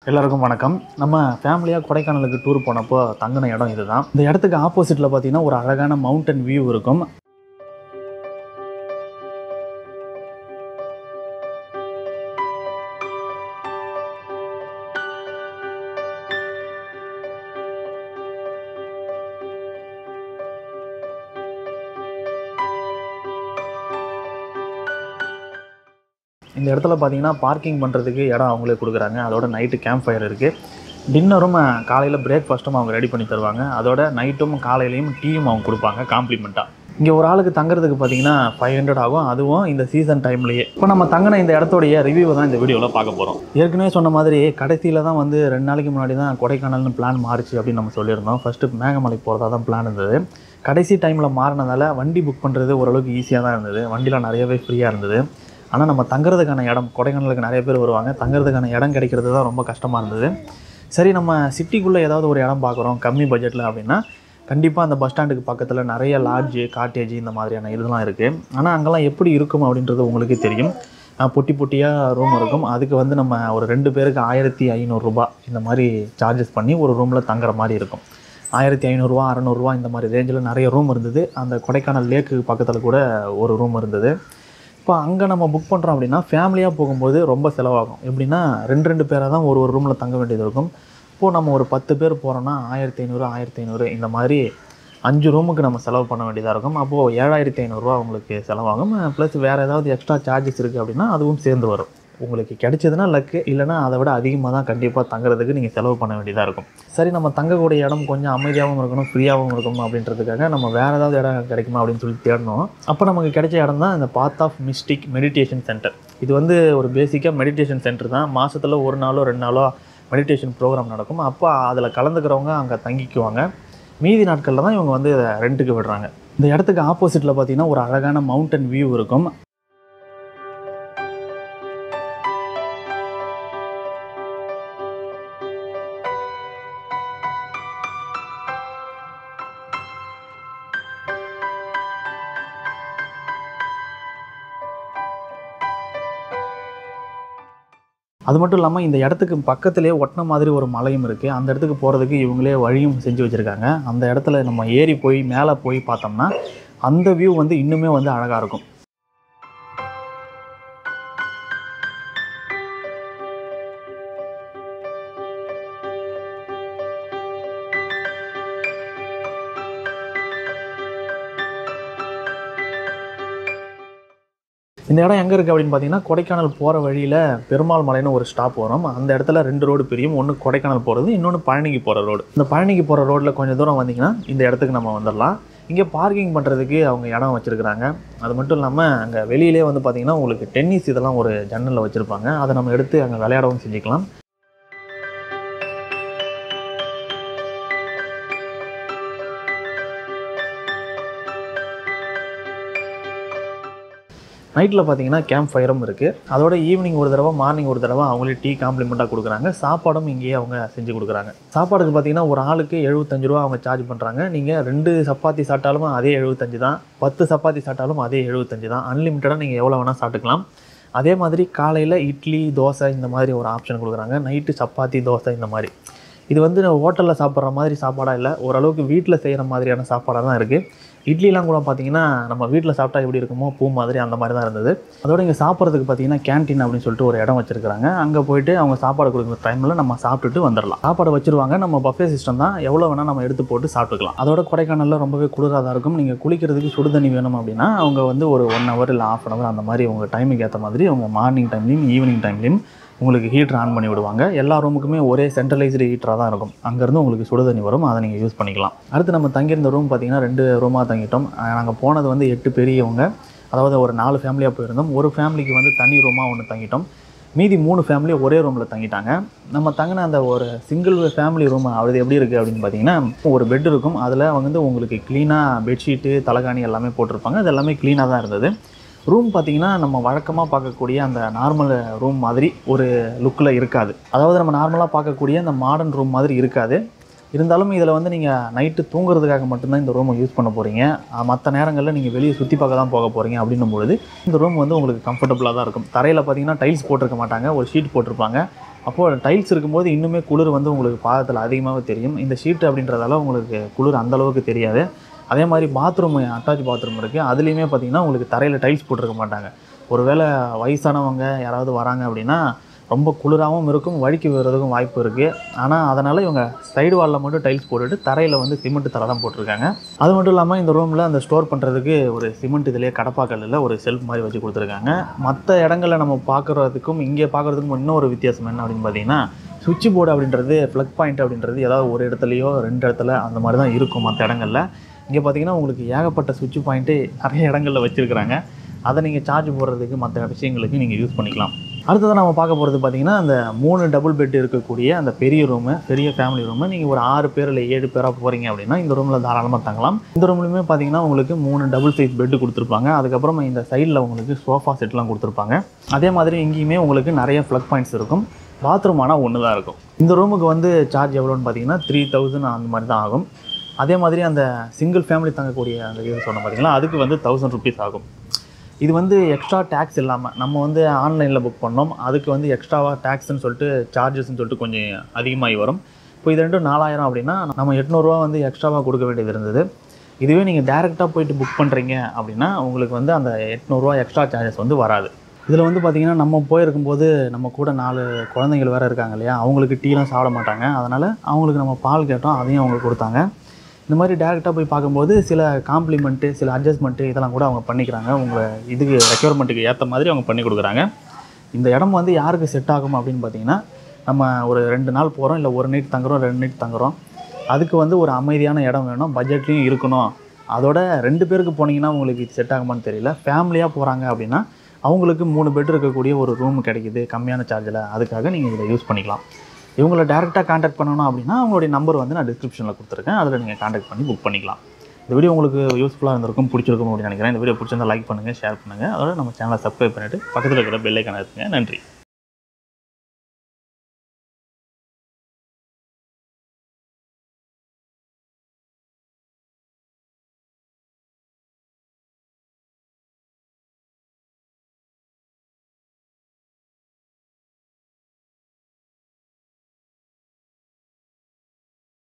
எல்லாருக்கும் வணக்கம் நம்ம ஃபேமிலியாக கொடைக்கானலுக்கு டூர் போனப்போ தங்கின இடம் இதுதான் இந்த இடத்துக்கு ஆப்போசிட்டில் பார்த்தீங்கன்னா ஒரு அழகான மவுண்டன் வியூ இருக்கும் இந்த இடத்துல பார்த்தீங்கன்னா பார்க்கிங் பண்ணுறதுக்கு இடம் அவங்களே கொடுக்குறாங்க அதோட நைட்டு கேம்ப் ஃபயர் இருக்குது டின்னரும் காலையில் பிரேக்ஃபாஸ்ட்டும் அவங்க ரெடி பண்ணி தருவாங்க அதோட நைட்டும் காலையிலையும் டீயும் அவங்க கொடுப்பாங்க காம்ப்ளிமெண்ட்டாக இங்கே ஒரு ஆளுக்கு தங்குறதுக்கு பார்த்தீங்கன்னா ஃபைவ் ஹண்ட்ரட் ஆகும் அதுவும் இந்த சீசன் டைம்லேயே இப்போ நம்ம தங்கின இந்த இடத்துடைய ரிவ்யூ தான் இந்த வீடியோவில் பார்க்க போகிறோம் ஏற்கனவே சொன்ன மாதிரி கடைசியில் தான் வந்து ரெண்டு நாளைக்கு முன்னாடி தான் கொடைக்கானல்னு பிளான் மாறுச்சு அப்படின்னு நம்ம சொல்லியிருந்தோம் ஃபஸ்ட்டு மேகமலை போகிறதா தான் பிளான் இருந்தது கடைசி டைமில் மாறினதால வண்டி புக் பண்ணுறது ஓரளவுக்கு ஈஸியாக தான் இருந்தது வண்டியில் நிறையவே ஃப்ரீயாக இருந்தது ஆனால் நம்ம தங்குறதுக்கான இடம் கொடைக்கானலுக்கு நிறைய பேர் வருவாங்க தங்குறதுக்கான இடம் கிடைக்கிறது தான் ரொம்ப கஷ்டமாக இருந்தது சரி நம்ம சிட்டிக்குள்ளே ஏதாவது ஒரு இடம் பார்க்குறோம் கம்மி பட்ஜெட்டில் அப்படின்னா கண்டிப்பாக அந்த பஸ் ஸ்டாண்டுக்கு பக்கத்தில் நிறைய லாட்ஜு காட்டேஜ் இந்த மாதிரியான இதெல்லாம் இருக்குது ஆனால் அங்கெல்லாம் எப்படி இருக்கும் அப்படின்றது உங்களுக்கே தெரியும் அஹ் பொட்டி பொட்டியாக ரூம் இருக்கும் அதுக்கு வந்து நம்ம ஒரு ரெண்டு பேருக்கு ஆயிரத்தி ஐநூறுரூபா இந்த மாதிரி சார்ஜஸ் பண்ணி ஒரு ரூமில் தங்குற மாதிரி இருக்கும் ஆயிரத்தி ஐநூறுரூவா அறநூறுவா இந்த மாதிரி ரேஞ்சில் நிறைய ரூம் இருந்தது அந்த கொடைக்கானல் லேக்கு பக்கத்தில் கூட ஒரு ரூம் இருந்தது இப்போ அங்கே நம்ம புக் பண்ணுறோம் அப்படின்னா ஃபேமிலியாக போகும்போது ரொம்ப செலவாகும் எப்படின்னா ரெண்டு ரெண்டு பேராக தான் ஒரு ஒரு ரூமில் தங்க வேண்டியது இருக்கும் இப்போது நம்ம ஒரு பத்து பேர் போகிறோன்னா ஆயிரத்தி ஐநூறு ஆயிரத்தி ஐநூறு இந்த மாதிரி அஞ்சு ரூமுக்கு நம்ம செலவு பண்ண வேண்டியதாக இருக்கும் அப்போது ஏழாயிரத்தி ஐநூறுரூவா உங்களுக்கு செலவாகும் ப்ளஸ் வேறு ஏதாவது எக்ஸ்ட்ரா சார்ஜஸ் இருக்குது அப்படின்னா அதுவும் சேர்ந்து வரும் உங்களுக்கு கிடைச்சதுன்னா லக்கு இல்லைனா அதை விட அதிகமாக தான் கண்டிப்பாக தங்குறதுக்கு நீங்கள் செலவு பண்ண வேண்டியதாக இருக்கும் சரி நம்ம தங்கக்கூடிய இடம் கொஞ்சம் அமைதியாகவும் இருக்கணும் ஃப்ரீயாகவும் இருக்கணும் அப்படின்றதுக்காக நம்ம வேறு ஏதாவது இடம் கிடைக்குமா அப்படின்னு சொல்லி தேடணும் அப்போ நமக்கு கிடைச்ச இடம் தான் இந்த path of mystic meditation centre இது வந்து ஒரு பேசிக்காக மெடிடேஷன் சென்டர் தான் மாதத்தில் ஒரு நாளோ ரெண்டு நாளோ மெடிடேஷன் ப்ரோக்ராம் நடக்கும் அப்போ அதில் கலந்துக்கிறவங்க அங்கே தங்கிக்குவாங்க மீதி நாட்களில் தான் இவங்க வந்து ரெண்ட்டுக்கு விடுறாங்க இந்த இடத்துக்கு ஆப்போசிட்டில் பார்த்தீங்கன்னா ஒரு அழகான மவுண்டன் வியூ இருக்கும் அது மட்டும் இல்லாமல் இந்த இடத்துக்கு பக்கத்திலே ஒட்டின மாதிரி ஒரு மலையும் இருக்குது அந்த இடத்துக்கு போகிறதுக்கு இவங்களே வழியும் செஞ்சு வச்சுருக்காங்க அந்த இடத்துல நம்ம ஏறி போய் மேலே போய் பார்த்தோம்னா அந்த வியூ வந்து இன்னுமே வந்து அழகாக இருக்கும் இந்த இடம் எங்கே இருக்குது அப்படின்னு பார்த்தீங்கன்னா கொடைக்கானல் போகிற வழியில் பெருமாள் மலைன்னு ஒரு ஸ்டாப் வரும் அந்த இடத்துல ரெண்டு ரோடு பிரியும் ஒன்று கொடைக்கானல் போகிறது இன்னொன்று பழனிக்கு போகிற ரோடு இந்த பழனிக்கு போகிற ரோட்டில் கொஞ்சம் தூரம் வந்தீங்கன்னா இந்த இடத்துக்கு நம்ம வந்துடலாம் இங்கே பார்க்கிங் பண்ணுறதுக்கு அவங்க இடம் வச்சுருக்குறாங்க அது மட்டும் இல்லாமல் அங்கே வெளியிலே வந்து பார்த்திங்கன்னா உங்களுக்கு டென்னிஸ் இதெல்லாம் ஒரு ஜன்னலில் வச்சுருப்பாங்க அதை நம்ம எடுத்து அங்கே விளையாடவும் செஞ்சுக்கலாம் நைட்டில் பார்த்தீங்கன்னா கேம்ப் ஃபயரும் இருக்குது அதோட ஈவினிங் ஒரு தடவை மார்னிங் ஒரு தடவை அவங்களே டீ காம்ப்ளிமெண்ட்டாக கொடுக்குறாங்க சாப்பாடும் இங்கேயே அவங்க செஞ்சு கொடுக்குறாங்க சாப்பாடுக்கு பார்த்தீங்கன்னா ஒரு ஆளுக்கு எழுபத்தஞ்சு ரூபா அவங்க சார்ஜ் பண்ணுறாங்க நீங்கள் ரெண்டு சப்பாத்தி சாப்பிட்டாலும் அதே எழுபத்தஞ்சு தான் பத்து சப்பாத்தி சாப்பிட்டாலும் அதே எழுபத்தஞ்சு தான் அன்லிமிட்டடாக நீங்கள் எவ்வளோ வேணால் சாப்பிட்டுக்கலாம் அதே மாதிரி காலையில் இட்லி தோசை இந்த மாதிரி ஒரு ஆப்ஷன் கொடுக்குறாங்க நைட்டு சப்பாத்தி தோசை இந்த மாதிரி இது வந்து ஹோட்டலில் சாப்பிட்ற மாதிரி சாப்பாடாக இல்லை ஓரளவுக்கு வீட்டில் செய்கிற மாதிரியான சாப்பாடாக தான் இருக்குது இட்லிலாம் கூட பார்த்தீங்கன்னா நம்ம வீட்டில் சாப்பிட்டா எப்படி இருக்குமோ பூ மாதிரி அந்த மாதிரி தான் இருந்தது அதோட இங்கே சாப்பிட்றதுக்கு பார்த்தீங்கன்னா கேன்டீன் அப்படின்னு சொல்லிட்டு ஒரு இடம் வச்சிருக்காங்க அங்கே போயிட்டு அவங்க சாப்பாடு கொடுக்குற டைமில் நம்ம சாப்பிட்டுட்டு வந்துடலாம் சாப்பாடு வச்சிருவாங்க நம்ம பஃபே சிஸ்டம் தான் எவ்வளோ வேணால் நம்ம எடுத்து போட்டு சாப்பிட்டுக்கலாம் அதோட கொடைக்கானலில் ரொம்பவே குளிராக தான் இருக்கும் நீங்கள் குளிக்கிறதுக்கு சுடு தண்ணி வேணும் அப்படின்னா அவங்க வந்து ஒரு ஒன் ஹவர் இல்லை ஆஃப் அன் ஹவர் அந்த மாதிரி உங்கள் டைமுக்கு ஏற்ற மாதிரி அவங்க மார்னிங் டைம்லையும் ஈவினிங் டைம்லையும் உங்களுக்கு ஹீட்டர் ஆன் பண்ணி விடுவாங்க எல்லா ரூமுக்குமே ஒரே சென்ட்ரலைஸ்டு ஹீட்டராக தான் இருக்கும் அங்கேருந்து உங்களுக்கு சுடு தண்ணி வரும் அதை நீங்கள் யூஸ் பண்ணிக்கலாம் அடுத்து நம்ம தங்கியிருந்த ரூம் பார்த்தீங்கன்னா ரெண்டு ரூமாக தங்கிட்டோம் நாங்கள் போனது வந்து எட்டு பெரியவங்க அதாவது ஒரு நாலு ஃபேமிலியாக போயிருந்தோம் ஒரு ஃபேமிலிக்கு வந்து தனி ரூமாக ஒன்று தங்கிட்டோம் மீதி மூணு ஃபேமிலி ஒரே ரூமில் தங்கிட்டாங்க நம்ம தங்கின அந்த ஒரு சிங்கிள் ஃபேமிலி ரூம் அது எப்படி இருக்குது அப்படின்னு பார்த்தீங்கன்னா ஒரு பெட் இருக்கும் அதில் வந்து உங்களுக்கு க்ளீனாக பெட்ஷீட்டு தலைகாணி எல்லாமே போட்டிருப்பாங்க அது எல்லாமே க்ளீனாக தான் இருந்தது ரூம் பார்த்தீங்கன்னா நம்ம வழக்கமாக பார்க்கக்கூடிய அந்த நார்மல் ரூம் மாதிரி ஒரு லுக்கில் இருக்காது அதாவது நம்ம நார்மலாக பார்க்கக்கூடிய அந்த மாடர்ன் ரூம் மாதிரி இருக்காது இருந்தாலும் இதில் வந்து நீங்கள் நைட்டு தூங்குறதுக்காக மட்டும்தான் இந்த ரூமை யூஸ் பண்ண போகிறீங்க மற்ற நேரங்களில் நீங்கள் வெளியே சுற்றி பார்க்க தான் போக போகிறீங்க அப்படின்னும் பொழுது இந்த ரூம் வந்து உங்களுக்கு கம்ஃபர்டபுளாக தான் இருக்கும் தரையில் பார்த்தீங்கன்னா டைல்ஸ் போட்டிருக்க மாட்டாங்க ஒரு ஷீட் போட்டிருப்பாங்க அப்போது டைல்ஸ் இருக்கும்போது இன்னுமே குளிர் வந்து உங்களுக்கு பாதத்தில் அதிகமாகவே தெரியும் இந்த ஷீட் அப்படின்றதால உங்களுக்கு குளிர் அந்த அளவுக்கு தெரியாது அதே மாதிரி பாத்ரூம் அட்டாச் பாத்ரூம் இருக்குது அதுலேயுமே பார்த்தீங்கன்னா உங்களுக்கு தரையில் டைல்ஸ் போட்டிருக்க மாட்டாங்க ஒருவேளை வயசானவங்க யாராவது வராங்க அப்படின்னா ரொம்ப குளிராகவும் இருக்கும் வழுக்கி விடுறதுக்கும் வாய்ப்பு இருக்குது ஆனால் அதனால் இவங்க சைடு வாலில் மட்டும் டைல்ஸ் போட்டுட்டு தரையில் வந்து சிமெண்ட் தரை தான் போட்டிருக்காங்க அது மட்டும் இல்லாமல் இந்த ரூமில் அந்த ஸ்டோர் பண்ணுறதுக்கு ஒரு சிமெண்ட் இதிலே கடப்பாக்கல்லில் ஒரு செல்ஃப் மாதிரி வச்சு கொடுத்துருக்காங்க மற்ற இடங்களில் நம்ம பார்க்குறதுக்கும் இங்கே பார்க்குறதுக்கும் இன்னொரு வித்தியாசம் என்ன அப்படின்னு பார்த்தீங்கன்னா சுவிட்ச் போர்டு அப்படின்றது ப்ளக் பாயிண்ட் அப்படின்றது ஏதாவது ஒரு இடத்துலையோ ரெண்டு இடத்துல அந்த மாதிரி தான் இருக்கும் மற்ற இடங்களில் இங்கே பார்த்தீங்கன்னா உங்களுக்கு ஏகப்பட்ட சுவிட்ச் பாயிண்ட்டு நிறைய இடங்களில் வச்சுருக்கிறாங்க அதை நீங்கள் சார்ஜ் போடுறதுக்கு மற்ற விஷயங்களுக்கு நீங்கள் யூஸ் பண்ணிக்கலாம் அடுத்தது நம்ம பார்க்க போகிறது பார்த்தீங்கன்னா அந்த மூணு டபுள் பெட் இருக்கக்கூடிய அந்த பெரிய ரூமு பெரிய ஃபேமிலி ரூமு நீங்கள் ஒரு ஆறு பேர் இல்லை ஏழு பேராக போகிறீங்க அப்படின்னா இந்த ரூமில் தாராளமாக தங்கலாம் இந்த ரூம்லையுமே பார்த்தீங்கன்னா உங்களுக்கு மூணு டபுள் சைஸ் பெட்டு கொடுத்துருப்பாங்க அதுக்கப்புறம் இந்த சைடில் உங்களுக்கு சோஃபா செட்லாம் கொடுத்துருப்பாங்க அதே மாதிரி இங்கேயுமே உங்களுக்கு நிறைய ப்ளக் பாயிண்ட்ஸ் இருக்கும் பாத்ரூம் ஆனால் ஒன்று தான் இருக்கும் இந்த ரூமுக்கு வந்து சார்ஜ் எவ்வளோன்னு பார்த்தீங்கன்னா த்ரீ தௌசண்ட் அந்த மாதிரி தான் ஆகும் அதே மாதிரி அந்த சிங்கிள் ஃபேமிலி தங்கக்கூடிய அந்த இது சொன்ன பார்த்தீங்களா அதுக்கு வந்து தௌசண்ட் ருபீஸ் ஆகும் இது வந்து எக்ஸ்ட்ரா டேக்ஸ் இல்லாமல் நம்ம வந்து ஆன்லைனில் புக் பண்ணோம் அதுக்கு வந்து எக்ஸ்ட்ராவாக டேக்ஸ்னு சொல்லிட்டு சார்ஜஸ்ன்னு சொல்லிட்டு கொஞ்சம் அதிகமாகி வரும் இப்போ இது ரெண்டும் நாலாயிரம் அப்படின்னா நம்ம எட்நூறுரூவா வந்து எக்ஸ்ட்ராவாக கொடுக்க வேண்டியது இருந்தது இதுவே நீங்கள் டேரெக்டாக போயிட்டு புக் பண்ணுறீங்க அப்படின்னா உங்களுக்கு வந்து அந்த எட்நூறுரூவா எக்ஸ்ட்ரா சார்ஜஸ் வந்து வராது இதில் வந்து பார்த்திங்கன்னா நம்ம போயிருக்கும்போது நம்ம கூட நாலு குழந்தைகள் வேறு இருக்காங்க இல்லையா அவங்களுக்கு டீலாம் சாப்பிட மாட்டாங்க அதனால் அவங்களுக்கு நம்ம பால் கேட்டோம் அதையும் அவங்க கொடுத்தாங்க இந்த மாதிரி டேரெக்டாக போய் பார்க்கும்போது சில காம்ப்ளிமெண்ட்டு சில அட்ஜஸ்ட்மெண்ட்டு இதெல்லாம் கூட அவங்க பண்ணிக்கிறாங்க உங்கள் இதுக்கு ரெக்யர்மெண்ட்டுக்கு ஏற்ற மாதிரி அவங்க பண்ணி கொடுக்குறாங்க இந்த இடம் வந்து யாருக்கு செட் ஆகும் அப்படின்னு பார்த்தீங்கன்னா நம்ம ஒரு ரெண்டு நாள் போகிறோம் இல்லை ஒரு நைட் தங்குறோம் ரெண்டு நைட் தங்குறோம் அதுக்கு வந்து ஒரு அமைதியான இடம் வேணும் பட்ஜெட்லேயும் இருக்கணும் அதோட ரெண்டு பேருக்கு போனீங்கன்னா உங்களுக்கு இது செட் ஆகுமான்னு தெரியல ஃபேமிலியாக போகிறாங்க அப்படின்னா அவங்களுக்கு மூணு பெட் இருக்கக்கூடிய ஒரு ரூம் கிடைக்குது கம்மியான சார்ஜில் அதுக்காக நீங்கள் இதை யூஸ் பண்ணிக்கலாம் இவங்கள டேரெக்டாக காண்டாக்ட் பண்ணணும் அப்படின்னா அவங்களுடைய நம்பர் வந்து நான் டிஸ்கிரிப்ஷனில் கொடுத்துருக்கேன் அதில் நீங்கள் காண்டாக்ட் பண்ணி புக் பண்ணிக்கலாம் இந்த வீடியோ உங்களுக்கு யூஸ்ஃபுல்லாக இருந்திருக்கும் பிடிச்சிருக்கும் அப்படின்னு நினைக்கிறேன் இந்த வீடியோ பிடிச்சிருந்தா லைக் பண்ணுங்கள் ஷேர் பண்ணுங்கள் அதோட நம்ம சேனலை சப்ஸ்கிரைப் பண்ணிவிட்டு பக்கத்தில் இருக்கிற பெல் ஐக்கான இருக்குங்க நன்றி